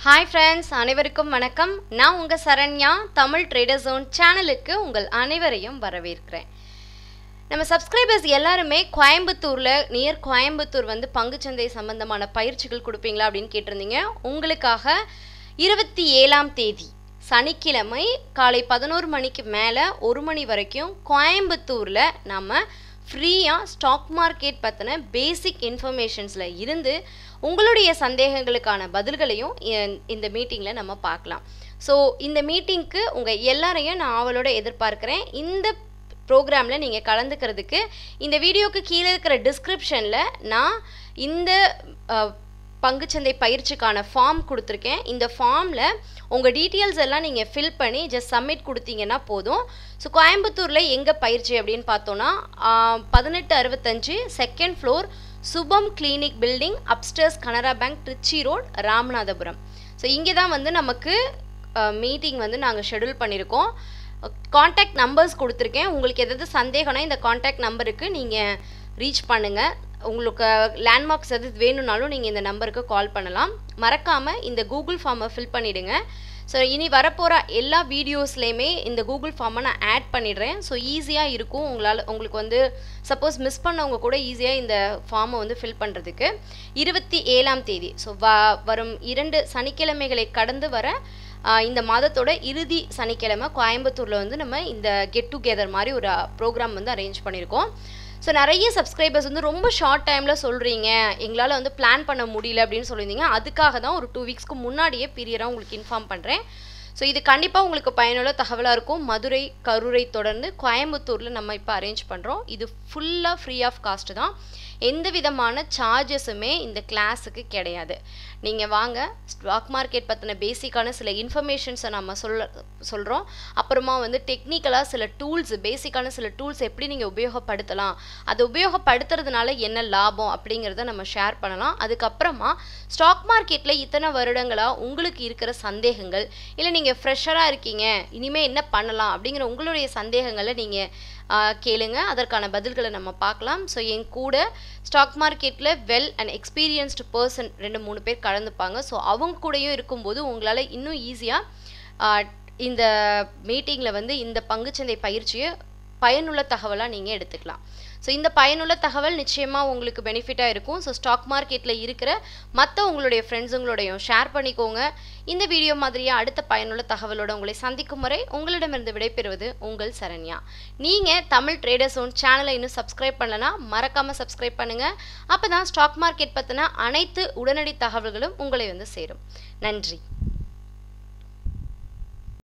hi friends அனைவருக்கும் வணக்கம் நான் உங்கள் சரண்யா தமிழ் ட்ரேடர் ஜோன் சேனலுக்கு உங்கள் அனைவரையும் வரவேற்கிறேன் நம்ம சப்ஸ்கிரைபர்ஸ் எல்லாருமே கோயம்புத்தூரில் நியர் கோயம்புத்தூர் வந்து பங்குச்சந்தை சம்பந்தமான பயிற்சிகள் கொடுப்பீங்களா அப்படின்னு கேட்டிருந்தீங்க உங்களுக்காக இருபத்தி ஏழாம் தேதி சனிக்கிழமை காலை பதினோரு மணிக்கு மேலே ஒரு மணி வரைக்கும் கோயம்புத்தூரில் நம்ம ஃப்ரீயாக ஸ்டாக் மார்க்கெட் பற்றின பேசிக் இன்ஃபர்மேஷன்ஸில் இருந்து உங்களுடைய சந்தேகங்களுக்கான பதில்களையும் இ- இந்த மீட்டிங்கில் நம்ம பார்க்கலாம் ஸோ இந்த மீட்டிங்க்கு உங்கள் எல்லாரையும் நான் ஆவலோட எதிர்பார்க்குறேன் இந்த ப்ரோக்ராமில் நீங்கள் கலந்துக்கிறதுக்கு இந்த வீடியோக்கு கீழே இருக்கிற டிஸ்கிரிப்ஷனில் நான் இந்த அஹ், பங்குச்சந்தை பயிற்சிக்கான ஃபார்ம் கொடுத்துருக்கேன் இந்த ஃபார்மில் உங்கள் டீட்டெயில்ஸ் எல்லாம் நீங்கள் ஃபில் பண்ணி ஜஸ்ட் சப்மிட் கொடுத்தீங்கன்னா போதும் ஸோ கோயம்புத்தூரில் எங்கே பயிற்சி அப்படின்னு பார்த்தோன்னா பதினெட்டு அறுபத்தஞ்சு second floor Subham clinic building upstairs Canara bank Trichy road Ramanathapuram so இங்கே தான் வந்து நமக்கு மீட்டிங் வந்து நாங்கள் ஷெடியூல் பண்ணியிருக்கோம் காண்டாக்ட் நம்பர்ஸ் கொடுத்துருக்கேன் உங்களுக்கு எதாவது சந்தேகம்னா இந்த காண்டாக்ட் நம்பருக்கு நீங்கள் ரீச் பண்ணுங்கள் உங்களுக்கு லேண்ட்மார்க்ஸ் எது வேணும்னாலும் நீங்கள் இந்த நம்பருக்கு கால் பண்ணலாம் மறக்காமல் இந்த கூகுள் ஃபார்மை ஃபில் பண்ணிவிடுங்க ஸோ இனி வரப்போகிற எல்லா வீடியோஸ்லேயுமே இந்த கூகுள் ஃபார்மை நான் ஆட் பண்ணிடுறேன் ஸோ ஈஸியாக இருக்கும் உங்களால் உங்களுக்கு வந்து சப்போஸ் மிஸ் பண்ணவங்க கூட ஈஸியாக இந்த ஃபார்மை வந்து ஃபில் பண்ணுறதுக்கு இருபத்தி ஏழாம் தேதி ஸோ வ வரும் இரண்டு சனிக்கிழமைகளை கடந்து வர ஆஹ் இந்த மாதத்தோட இறுதி சனிக்கிழமை கோயம்புத்தூரில் வந்து நம்ம இந்த கெட் டுகெதர் மாதிரி ஒரு ப்ரோக்ராம் வந்து அரேஞ்ச் பண்ணியிருக்கோம் ஸோ நிறைய சப்ஸ்கிரைபர்ஸ் வந்து ரொம்ப ஷார்ட் டைமில் சொல்கிறீங்க எங்களால் வந்து பிளான் பண்ண முடியல அப்படின்னு சொல்லியிருந்தீங்க அதுக்காக தான் ஒரு டூ வீக்ஸ்க்கு முன்னாடியே பீரியடாக உங்களுக்கு இன்ஃபார்ம் பண்ணுறேன் ஸோ இது கண்டிப்பாக உங்களுக்கு பயனுள்ள தகவலாக இருக்கும் மதுரை கரூரை தொடர்ந்து கோயம்புத்தூரில் நம்ம இப்போ அரேஞ்ச் பண்ணுறோம் இது ஃபுல்லாக ஃப்ரீ ஆஃப் காஸ்ட் தான் எந்த விதமான சார்ஜஸுமே இந்த கிளாஸுக்கு கிடையாது நீங்கள் வாங்க ஸ்டாக் மார்க்கெட் பற்றின பேசிக்கான சில இன்ஃபர்மேஷன்ஸை நம்ம சொல்ல சொல்கிறோம் அப்புறமா வந்து டெக்னிக்கலாக சில டூல்ஸ் பேசிக்கான சில டூல்ஸ் எப்படி நீங்கள் உபயோகப்படுத்தலாம் அதை உபயோகப்படுத்துறதுனால என்ன லாபம் அப்படிங்கிறத நம்ம ஷேர் பண்ணலாம் அதுக்கப்புறமா ஸ்டாக் மார்க்கெட்டில் இத்தனை வருடங்களாக உங்களுக்கு இருக்கிற சந்தேகங்கள் இல்லை நீங்கள் ஃப்ரெஷராக இருக்கீங்க இனிமேல் என்ன பண்ணலாம் அப்படிங்கிற உங்களுடைய சந்தேகங்களை நீங்கள் கேளுங்க அதற்கான பதில்களை நம்ம பார்க்கலாம் ஸோ என் கூட ஸ்டாக் மார்க்கெட்டில் வெல் அண்ட் எக்ஸ்பீரியன்ஸ்டு பர்சன் ரெண்டு மூணு பேர் கலந்துப்பாங்க ஸோ அவங்க கூடயும் இருக்கும்போது உங்களால் இன்னும் ஈஸியாக இந்த மீட்டிங்கில் வந்து இந்த பங்குச்சந்தை பயிற்சியை பயனுள்ள தகவலாக நீங்கள் எடுத்துக்கலாம் ஸோ இந்த பயனுள்ள தகவல் நிச்சயமாக உங்களுக்கு பெனிஃபிட்டாக இருக்கும் ஸோ ஸ்டாக் மார்க்கெட்டில் இருக்கிற மற்ற உங்களுடைய ஃப்ரெண்ட்ஸுங்களோடையும் ஷேர் பண்ணிக்கோங்க இந்த வீடியோ மாதிரியே அடுத்த பயனுள்ள தகவலோட உங்களை சந்திக்கும் வரை உங்களிடமிருந்து விடைபெறுவது உங்கள் சரண்யா நீங்கள் தமிழ் ட்ரேடர்ஸ் ஓன் சேனலை இன்னும் சப்ஸ்கிரைப் பண்ணலனா மறக்காமல் சப்ஸ்கிரைப் பண்ணுங்கள் அப்போ தான் ஸ்டாக் மார்க்கெட் பற்றின அனைத்து உடனடி தகவல்களும் உங்களை வந்து சேரும் நன்றி